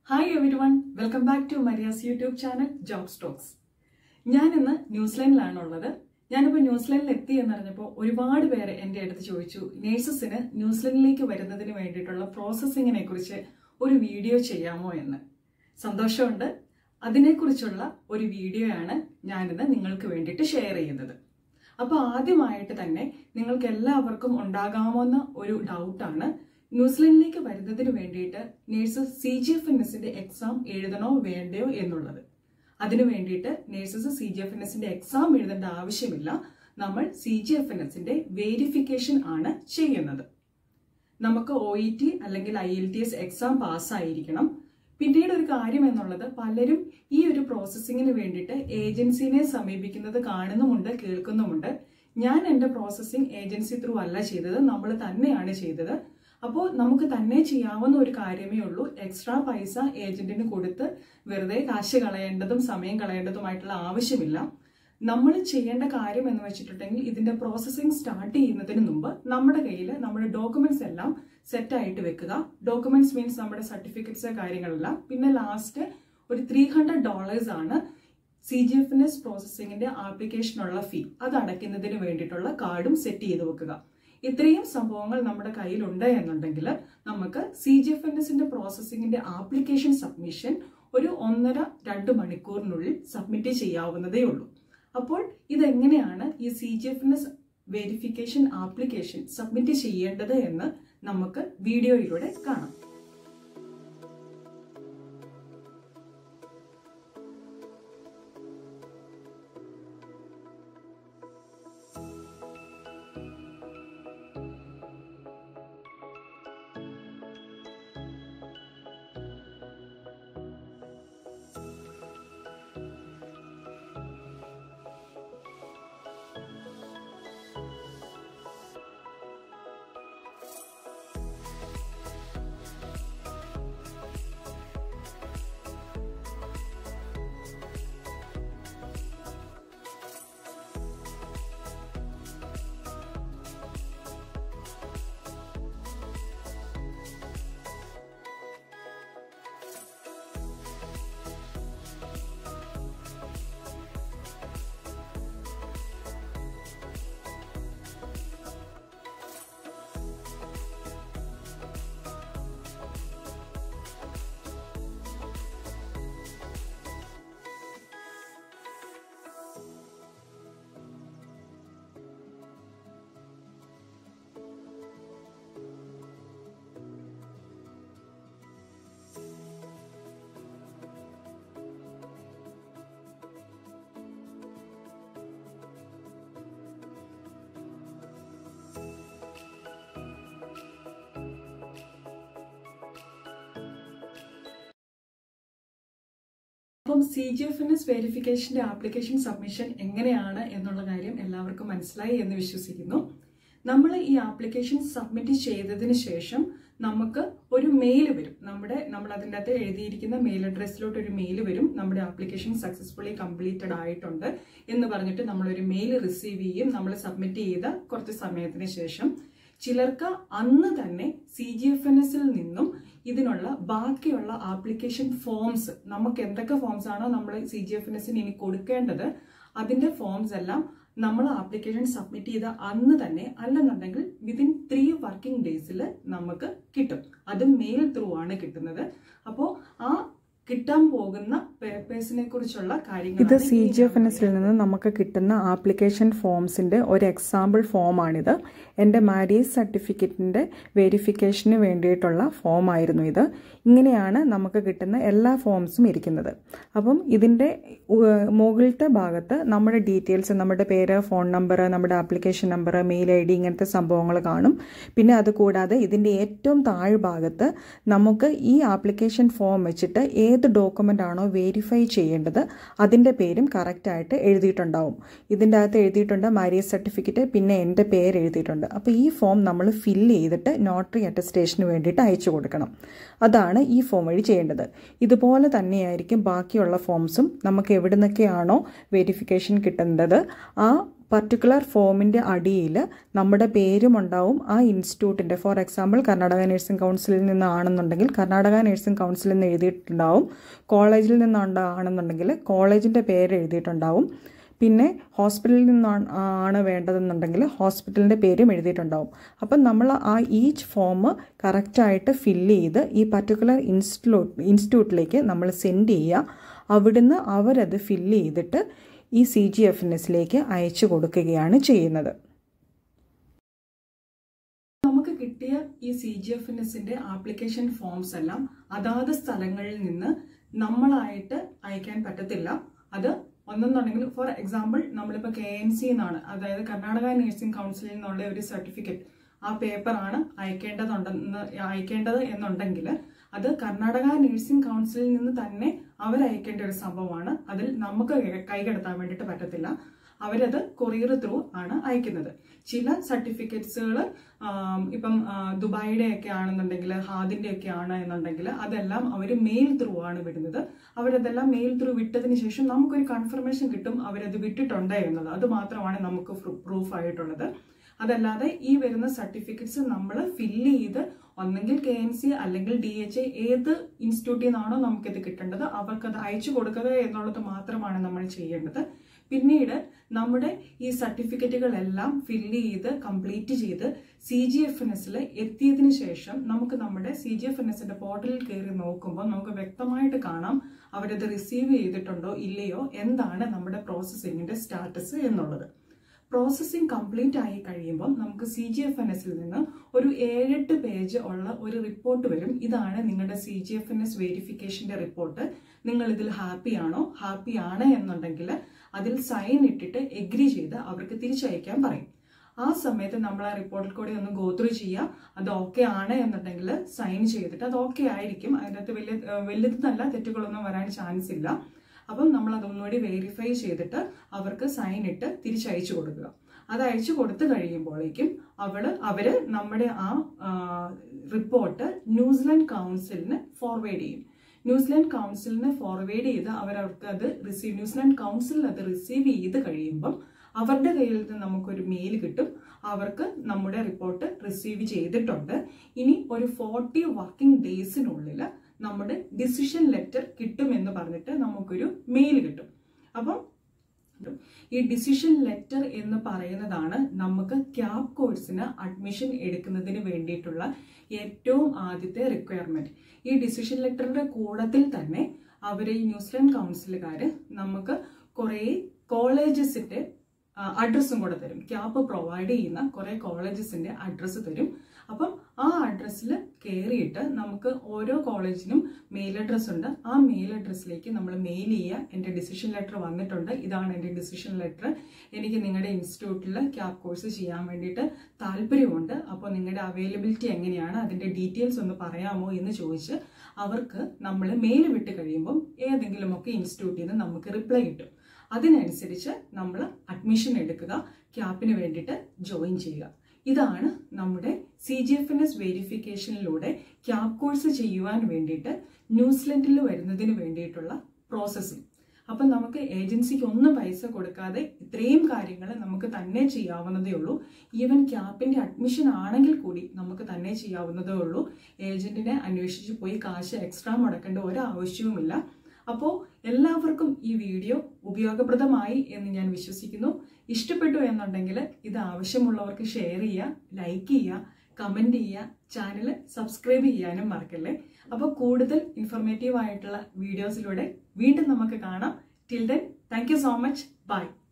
hi everyone welcome back to Maria's YouTube channel job stocks ഞാൻ ഇന്ന് ന്യൂസിലൻഡിലാണ് ഉള്ളത് ഞാനിപ്പോൾ ന്യൂസിലൻഡിൽ എത്തി എന്നറിഞ്ഞപ്പോൾ ഒരുപാട് പേര് എൻ്റെ അടുത്ത് ചോദിച്ചു നേഴ്സസിന് ന്യൂസിലൻഡിലേക്ക് വരുന്നതിന് വേണ്ടിയിട്ടുള്ള പ്രോസസ്സിങ്ങിനെ കുറിച്ച് ഒരു വീഡിയോ ചെയ്യാമോ എന്ന് സന്തോഷമുണ്ട് അതിനെക്കുറിച്ചുള്ള ഒരു വീഡിയോയാണ് ഞാനിന്ന് നിങ്ങൾക്ക് വേണ്ടിയിട്ട് ഷെയർ ചെയ്യുന്നത് അപ്പോൾ ആദ്യമായിട്ട് തന്നെ നിങ്ങൾക്ക് എല്ലാവർക്കും ഉണ്ടാകാമെന്ന ഒരു ഡൗട്ടാണ് ന്യൂസിലൻഡിലേക്ക് വരുന്നതിന് വേണ്ടിയിട്ട് nurses C G F N എസിന്റെ എക്സാം എഴുതണോ വേണ്ടയോ എന്നുള്ളത് അതിനു വേണ്ടിയിട്ട് nurses C G F N എസിന്റെ എക്സാം എഴുതേണ്ട ആവശ്യമില്ല നമ്മൾ സി ജി എഫ് എൻ എസിന്റെ വേരിഫിക്കേഷൻ ആണ് ചെയ്യുന്നത് നമുക്ക് ഒ ഇ ടി അല്ലെങ്കിൽ I L T S exam പാസ്സായിരിക്കണം പിന്നീട് ഒരു കാര്യം എന്നുള്ളത് പലരും ഈ ഒരു പ്രോസസ്സിങ്ങിന് വേണ്ടിയിട്ട് ഏജൻസിനെ സമീപിക്കുന്നത് കാണുന്നുമുണ്ട് കേൾക്കുന്നുമുണ്ട് ഞാൻ എൻ്റെ പ്രോസസ്സിംഗ് ഏജൻസി ത്രൂ അല്ല ചെയ്തത് നമ്മൾ തന്നെയാണ് ചെയ്തത് അപ്പോൾ നമുക്ക് തന്നെ ചെയ്യാവുന്ന ഒരു കാര്യമേ ഉള്ളൂ എക്സ്ട്രാ പൈസ ഏജന്റിന് കൊടുത്ത് വെറുതെ കാശ് കളയേണ്ടതും സമയം കളയേണ്ടതുമായിട്ടുള്ള ആവശ്യമില്ല നമ്മൾ ചെയ്യേണ്ട കാര്യം എന്ന് വെച്ചിട്ടുണ്ടെങ്കിൽ ഇതിന്റെ പ്രോസസ്സിംഗ് സ്റ്റാർട്ട് ചെയ്യുന്നതിന് മുമ്പ് നമ്മുടെ കയ്യിൽ നമ്മുടെ ഡോക്യുമെന്റ്സ് എല്ലാം സെറ്റ് ആയിട്ട് വെക്കുക ഡോക്യുമെന്റ്സ് മീൻസ് നമ്മുടെ സർട്ടിഫിക്കറ്റ്സ് കാര്യങ്ങളെല്ലാം പിന്നെ ലാസ്റ്റ് ഒരു ത്രീ ഹൺഡ്രഡ് ഡോളേഴ്സ് ആണ് C G F N S പ്രോസസ്സിംഗിന്റെ ആപ്ലിക്കേഷനുള്ള ഫീ അത് അടയ്ക്കുന്നതിന് വേണ്ടിയിട്ടുള്ള കാർഡും സെറ്റ് ചെയ്ത് വെക്കുക ഇത്രയും സംഭവങ്ങൾ നമ്മുടെ കയ്യിലുണ്ട് എന്നുണ്ടെങ്കിൽ നമുക്ക് സി ജി എഫ് എൻ എസിന്റെ പ്രോസസ്സിംഗിന്റെ ആപ്ലിക്കേഷൻ സബ്മിഷൻ ഒരു ഒന്നര രണ്ട് മണിക്കൂറിനുള്ളിൽ സബ്മിറ്റ് ചെയ്യാവുന്നതേ ഉള്ളൂ അപ്പോൾ ഇതെങ്ങനെയാണ് ഈ C G F N S verification application submit ചെയ്യേണ്ടത് എന്ന് നമുക്ക് വീഡിയോയിലൂടെ കാണാം അപ്പം C G F N S വെരിഫിക്കേഷന്റെ ആപ്ലിക്കേഷൻ സബ്മിഷൻ എങ്ങനെയാണ് എന്നുള്ള കാര്യം എല്ലാവർക്കും മനസ്സിലായി എന്ന് വിശ്വസിക്കുന്നു നമ്മൾ ഈ ആപ്ലിക്കേഷൻ സബ്മിറ്റ് ചെയ്തതിന് ശേഷം നമുക്ക് ഒരു മെയിൽ വരും നമ്മുടെ നമ്മൾ അതിൻ്റെ അകത്ത് എഴുതിയിരിക്കുന്ന മെയിൽ അഡ്രസ്സിലോട്ട് ഒരു മെയിൽ വരും നമ്മുടെ ആപ്ലിക്കേഷൻ സക്സസ്ഫുള്ളി കംപ്ലീറ്റഡ് ആയിട്ടുണ്ട് എന്ന് പറഞ്ഞിട്ട് നമ്മളൊരു മെയിൽ റിസീവ് ചെയ്യും നമ്മൾ സബ്മിറ്റ് ചെയ്ത കുറച്ച് സമയത്തിന് ശേഷം ചിലർക്ക് അന്ന് തന്നെ സി ജി എഫ് എൻ എസിൽ നിന്നും ഇതിനുള്ള ബാക്കിയുള്ള ആപ്ലിക്കേഷൻ ഫോംസ് നമുക്ക് എന്തൊക്കെ ഫോംസ് ആണോ നമ്മൾ സി ജി എഫ് എൻ എസിന് ഇനി കൊടുക്കേണ്ടത് അതിന്റെ ഫോംസ് എല്ലാം നമ്മൾ ആപ്ലിക്കേഷൻ സബ്മിറ്റ് ചെയ്ത അന്ന് തന്നെ അല്ലെന്നുണ്ടെങ്കിൽ വിതിൻ ത്രീ വർക്കിംഗ് ഡേയ്സിൽ നമുക്ക് കിട്ടും അത് മെയിൽ ത്രൂ ആണ് കിട്ടുന്നത് അപ്പോൾ ആ കിട്ടാൻ പോകുന്ന പേപ്പേഴ്സിനെ കുറിച്ചുള്ള കാര്യങ്ങൾ ഇത് സി ജി എഫ് എൻ എസിൽ നിന്ന് നമുക്ക് കിട്ടുന്ന ആപ്ലിക്കേഷൻ ഫോംസിൻ്റെ ഒരു എക്സാമ്പിൾ ഫോമാണിത് എൻ്റെ മാരേജ് സർട്ടിഫിക്കറ്റിൻ്റെ വെരിഫിക്കേഷന് വേണ്ടിയിട്ടുള്ള ഫോമായിരുന്നു ഇത് ഇങ്ങനെയാണ് നമുക്ക് കിട്ടുന്ന എല്ലാ ഫോംസും ഇരിക്കുന്നത് അപ്പം ഇതിൻ്റെ മുകളിലത്തെ ഭാഗത്ത് നമ്മുടെ ഡീറ്റെയിൽസ് നമ്മുടെ പേര് ഫോൺ നമ്പർ നമ്മുടെ application number mail I D ഇങ്ങനത്തെ സംഭവങ്ങൾ കാണും പിന്നെ അതുകൂടാതെ ഇതിൻ്റെ ഏറ്റവും താഴ്ഭാഗത്ത് നമുക്ക് ഈ ആപ്ലിക്കേഷൻ ഫോം വെച്ചിട്ട് ഏത് ഡോക്യുമെൻ്റ് ആണോ വെരിഫൈ ചെയ്യേണ്ടത് അതിൻ്റെ പേരും കറക്റ്റായിട്ട് എഴുതിയിട്ടുണ്ടാവും ഇതിൻ്റെ അകത്ത് എഴുതിയിട്ടുണ്ട് മാരേജ് സർട്ടിഫിക്കറ്റ് പിന്നെ എൻ്റെ പേര് എഴുതിയിട്ടുണ്ട് അപ്പോൾ ഈ ഫോം നമ്മൾ ഫില്ല് ചെയ്തിട്ട് നോട്ടറി അറ്റസ്റ്റേഷന് വേണ്ടിയിട്ട് അയച്ചു കൊടുക്കണം അതാണ് ഈ ഫോം വഴി ചെയ്യേണ്ടത് ഇതുപോലെ തന്നെയായിരിക്കും ബാക്കിയുള്ള ഫോംസും നമുക്ക് എവിടെ നിന്നൊക്കെയാണോ വെരിഫിക്കേഷൻ കിട്ടേണ്ടത് ആ പർട്ടിക്കുലർ ഫോമിൻ്റെ അടിയിൽ നമ്മുടെ പേരും ഉണ്ടാവും ആ ഇൻസ്റ്റിറ്റ്യൂട്ടിൻ്റെ ഫോർ എക്സാമ്പിൾ കർണാടക നഴ്സിംഗ് കൗൺസിലിൽ നിന്നാണെന്നുണ്ടെങ്കിൽ കർണാടക നഴ്സിംഗ് കൗൺസിലിൽ നിന്ന് എഴുതിയിട്ടുണ്ടാവും കോളേജിൽ നിന്നാണെന്നുണ്ടെങ്കിൽ കോളേജിൻ്റെ പേര് എഴുതിയിട്ടുണ്ടാവും പിന്നെ ഹോസ്പിറ്റലിൽ നിന്നാണ് ആണ് വേണ്ടതെന്നുണ്ടെങ്കിൽ ഹോസ്പിറ്റലിൻ്റെ പേരും എഴുതിയിട്ടുണ്ടാവും അപ്പം നമ്മൾ ആ ഈച്ച് ഫോം കറക്റ്റായിട്ട് ഫില്ല് ചെയ്ത് ഈ പർട്ടിക്കുലർ ഇൻസ്റ്റിറ്റ്യൂട്ട് ഇൻസ്റ്റിറ്റ്യൂട്ടിലേക്ക് നമ്മൾ സെൻഡ് ചെയ്യുക അവിടുന്ന് അവരത് ഫില്ല് ചെയ്തിട്ട് ഈ സി ജി എഫ് എൻ എസിലേക്ക് അയച്ചു കൊടുക്കുകയാണ് ചെയ്യുന്നത് നമുക്ക് കിട്ടിയ ഈ സി ജി എഫ് എൻ എസിന്റെ ആപ്ലിക്കേഷൻ ഫോംസ് എല്ലാം അതാത് സ്ഥലങ്ങളിൽ നിന്ന് നമ്മളായിട്ട് അയക്കാൻ പറ്റത്തില്ല അത് ഒന്നെന്നുണ്ടെങ്കിൽ ഫോർ എക്സാമ്പിൾ നമ്മളിപ്പോൾ കെ എൻ സി എന്നാണ് അതായത് കർണാടക നഴ്സിംഗ് കൗൺസിലിൽ നിന്നുള്ള ഒരു സർട്ടിഫിക്കറ്റ് ആ പേപ്പറാണ് അയക്കേണ്ടതുണ്ടെന്ന് അയക്കേണ്ടത് എന്നുണ്ടെങ്കിൽ അത് കർണാടക നഴ്സിംഗ് കൗൺസിലിൽ നിന്ന് തന്നെ അവരയക്കേണ്ട ഒരു സംഭവമാണ് അതിൽ നമുക്ക് കൈകടത്താൻ വേണ്ടിയിട്ട് പറ്റത്തില്ല അവരത് കൊറിയർ ത്രൂ ആണ് അയക്കുന്നത് ചില സർട്ടിഫിക്കറ്റ്സുകൾ ഇപ്പം ദുബായിയുടെ ഒക്കെ ആണെന്നുണ്ടെങ്കിൽ ഹാദിന്റെ ഒക്കെ ആണ് എന്നുണ്ടെങ്കിൽ അതെല്ലാം അവർ മെയിൽ ത്രൂ ആണ് വിടുന്നത് അവരതെല്ലാം മെയിൽ ത്രൂ വിട്ടതിന് ശേഷം നമുക്കൊരു കൺഫർമേഷൻ കിട്ടും അവരത് വിട്ടിട്ടുണ്ട് എന്നത് അത് മാത്രമാണ് നമുക്ക് പ്രൂഫ് ആയിട്ടുള്ളത് അതല്ലാതെ ഈ വരുന്ന സർട്ടിഫിക്കറ്റ്സ് നമ്മൾ ഫില്ല് ചെയ്ത് ഒന്നെങ്കിൽ കെ എൻ സി അല്ലെങ്കിൽ ഡി എച്ച് എ ഏത് ഇൻസ്റ്റിറ്റ്യൂട്ടിൽ നിന്നാണോ നമുക്കിത് കിട്ടേണ്ടത് അവർക്കത് അയച്ചു കൊടുക്കുക എന്നുള്ളത് മാത്രമാണ് നമ്മൾ ചെയ്യേണ്ടത് പിന്നീട് നമ്മുടെ ഈ സർട്ടിഫിക്കറ്റുകളെല്ലാം ഫില്ല് ചെയ്ത് കംപ്ലീറ്റ് ചെയ്ത് സി ജി എഫ് എൻ എസിൽ എത്തിയതിനു ശേഷം നമുക്ക് നമ്മുടെ സി ജി എഫ് എൻ എസിന്റെ പോർട്ടലിൽ കയറി നോക്കുമ്പോൾ നമുക്ക് വ്യക്തമായിട്ട് കാണാം അവരത് റിസീവ് ചെയ്തിട്ടുണ്ടോ ഇല്ലയോ എന്താണ് നമ്മുടെ പ്രോസസ്സിങ്ങിന്റെ സ്റ്റാറ്റസ് എന്നുള്ളത് പ്രോസസ്സിംഗ് കംപ്ലീറ്റ് ആയി കഴിയുമ്പോൾ നമുക്ക് സി ജി എഫ് എൻ എസിൽ നിന്ന് ഒരു ഏഴെട്ട് പേജ് ഉള്ള ഒരു റിപ്പോർട്ട് വരും ഇതാണ് നിങ്ങളുടെ C G F N S വെരിഫിക്കേഷന്റെ റിപ്പോർട്ട് നിങ്ങൾ ഇതിൽ ഹാപ്പി ആണോ ഹാപ്പി ആണ് എന്നുണ്ടെങ്കിൽ അതിൽ സൈൻ ഇട്ടിട്ട് എഗ്രി ചെയ്ത് അവർക്ക് തിരിച്ചയക്കാൻ പറയും ആ സമയത്ത് നമ്മൾ ആ റിപ്പോർട്ടിൽ കൂടി ഒന്ന് ഗോത്രൂ ചെയ്യുക അത് ഓക്കെ ആണ് എന്നുണ്ടെങ്കിൽ സൈൻ ചെയ്തിട്ട് അത് ഓക്കെ ആയിരിക്കും അതിനകത്ത് വലിയ വലിയതെന്നല്ല തെറ്റുകളൊന്നും വരാൻ ചാൻസ് ഇല്ല അപ്പം നമ്മൾ അതൊന്നുകൂടി വെരിഫൈ ചെയ്തിട്ട് അവർക്ക് സൈൻ ഇട്ട് തിരിച്ചയച്ചു കൊടുക്കുക അത് അയച്ചു കൊടുത്തു കഴിയുമ്പോഴേക്കും അവള് അവര് നമ്മുടെ ആ റിപ്പോർട്ട് ന്യൂസിലൻഡ് കൗൺസിലിന് ഫോർവേഡ് ചെയ്യും ന്യൂസിലാൻഡ് കൗൺസിലിന് ഫോർവേഡ് ചെയ്ത് അവരവർക്ക് അത് റിസീവ് ന്യൂസിലാൻഡ് കൗൺസിൽ അത് റിസീവ് ചെയ്ത് കഴിയുമ്പം അവരുടെ കയ്യിൽ നിന്ന് നമുക്കൊരു മെയിൽ കിട്ടും അവർക്ക് നമ്മുടെ റിപ്പോർട്ട് റിസീവ് ചെയ്തിട്ടുണ്ട് ഇനി ഒരു ഫോർട്ടി വർക്കിംഗ് ഡേയ്സിനുള്ളിൽ നമ്മുടെ ഡിസിഷൻ ലെറ്റർ കിട്ടുമെന്ന് പറഞ്ഞിട്ട് നമുക്കൊരു മെയിൽ കിട്ടും അപ്പം ഈ ഡിസിഷൻ ലെറ്റർ എന്ന് പറയുന്നതാണ് നമുക്ക് ക്യാബ് കോഴ്സിന് അഡ്മിഷൻ എടുക്കുന്നതിന് വേണ്ടിയിട്ടുള്ള ഏറ്റവും ആദ്യത്തെ റിക്വയർമെന്റ് ഈ ഡിസിഷൻ ലെറ്ററിന്റെ കൂടത്തിൽ തന്നെ അവർ ഈ ന്യൂസിലാൻഡ് കൗൺസിലുകാർ നമുക്ക് കുറേ കോളേജസിന്റെ അഡ്രസ്സും കൂടെ തരും ക്യാപ്പ് പ്രൊവൈഡ് ചെയ്യുന്ന കുറേ കോളേജസിന്റെ അഡ്രസ്സ് തരും അപ്പം ആ അഡ്രസ്സിൽ കയറിയിട്ട് നമുക്ക് ഓരോ കോളേജിനും മെയിൽ അഡ്രസ്സ് ഉണ്ട് ആ മെയിൽ അഡ്രസ്സിലേക്ക് നമ്മൾ മെയിൽ ചെയ്യുക എൻ്റെ ഡിസിഷൻ ലെറ്റർ വന്നിട്ടുണ്ട് ഇതാണ് എൻ്റെ ഡിസിഷൻ ലെറ്റർ എനിക്ക് നിങ്ങളുടെ ഇൻസ്റ്റിറ്റ്യൂട്ടിൽ ക്യാബ് കോഴ്സ് ചെയ്യാൻ വേണ്ടിയിട്ട് താല്പര്യമുണ്ട് അപ്പോൾ നിങ്ങളുടെ അവൈലബിലിറ്റി എങ്ങനെയാണ് അതിൻ്റെ ഡീറ്റെയിൽസ് ഒന്ന് പറയാമോ എന്ന് ചോദിച്ച് അവർക്ക് നമ്മൾ മെയിൽ വിട്ട് കഴിയുമ്പം ഏതെങ്കിലുമൊക്കെ ഇൻസ്റ്റിറ്റ്യൂട്ടിൽ നിന്ന് നമുക്ക് റിപ്ലൈ കിട്ടും അതിനനുസരിച്ച് നമ്മൾ അഡ്മിഷൻ എടുക്കുക ക്യാപ്പിന് വേണ്ടിയിട്ട് ജോയിൻ ചെയ്യുക ഇതാണ് നമ്മുടെ C G F N S വെരിഫിക്കേഷനിലൂടെ ക്യാബ് കോഴ്സ് ചെയ്യുവാൻ വേണ്ടിയിട്ട് ന്യൂസിലൻഡിൽ വരുന്നതിന് വേണ്ടിയിട്ടുള്ള പ്രോസസ്സിംഗ് അപ്പം നമുക്ക് ഏജൻസിക്ക് ഒന്നും പൈസ കൊടുക്കാതെ ഇത്രയും കാര്യങ്ങൾ നമുക്ക് തന്നെ ചെയ്യാവുന്നതേ ഉള്ളൂ ഈവൻ ക്യാപ്പിന്റെ അഡ്മിഷൻ ആണെങ്കിൽ കൂടി നമുക്ക് തന്നെ ചെയ്യാവുന്നതേ ഉള്ളൂ ഏജന്റിനെ അന്വേഷിച്ച് പോയി കാശ് എക്സ്ട്രാ മുടക്കേണ്ട ഒരു ആവശ്യവുമില്ല അപ്പോൾ എല്ലാവർക്കും ഈ വീഡിയോ ഉപയോഗപ്രദമായി എന്ന് ഞാൻ വിശ്വസിക്കുന്നു ഇഷ്ടപ്പെട്ടു എന്നുണ്ടെങ്കിൽ ഇത് ആവശ്യമുള്ളവർക്ക് ഷെയർ ചെയ്യുക ലൈക്ക് ചെയ്യുക കമൻറ്റ് ചെയ്യുക ചാനൽ സബ്സ്ക്രൈബ് ചെയ്യാനും മറക്കല്ലേ അപ്പോൾ കൂടുതൽ ഇൻഫോർമേറ്റീവ് ആയിട്ടുള്ള വീഡിയോസിലൂടെ വീണ്ടും നമുക്ക് കാണാം till then thank you so much by